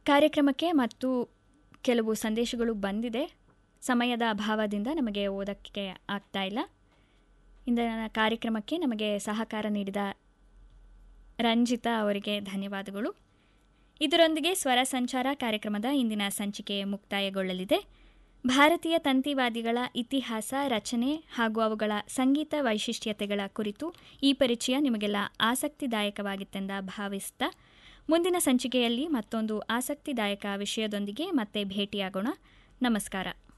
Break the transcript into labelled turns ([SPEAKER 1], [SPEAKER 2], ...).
[SPEAKER 1] ಕಾರ್ಯಕ್ರಮಕ್ಕೆ ಮತ್ತು ಕೆಲವು ಸಂದೇಶಗಳು ಬಂದಿದೆ ಸಮಯದ ಅಭಾವದಿಂದ ನಮಗೆ ಓದಕ್ಕೆ ಆಗ್ತಾ ಇಲ್ಲ ಇಂದಿನ ಕಾರ್ಯಕ್ರಮಕ್ಕೆ ನಮಗೆ ಸಹಕಾರ ನೀಡಿದ ರಂಜಿತಾ ಅವರಿಗೆ ಧನ್ಯವಾದಗಳು ಇದರೊಂದಿಗೆ ಸ್ವರ ಸಂಚಾರ ಕಾರ್ಯಕ್ರಮದ ಇಂದಿನ ಸಂಚಿಕೆ ಮುಕ್ತಾಯಗೊಳ್ಳಲಿದೆ ಭಾರತೀಯ ತಂತಿವಾದಿಗಳ ಇತಿಹಾಸ ರಚನೆ ಹಾಗೂ ಅವುಗಳ ಸಂಗೀತ ವೈಶಿಷ್ಟ್ಯತೆಗಳ ಕುರಿತು ಈ ಪರಿಚಯ ನಿಮಗೆಲ್ಲ ಆಸಕ್ತಿದಾಯಕವಾಗಿತ್ತೆಂದ ಭಾವಿಸ್ತಾ ಮುಂದಿನ ಸಂಚಿಕೆಯಲ್ಲಿ ಮತ್ತೊಂದು ಆಸಕ್ತಿದಾಯಕ ವಿಷಯದೊಂದಿಗೆ ಮತ್ತೆ ಭೇಟಿಯಾಗೋಣ ನಮಸ್ಕಾರ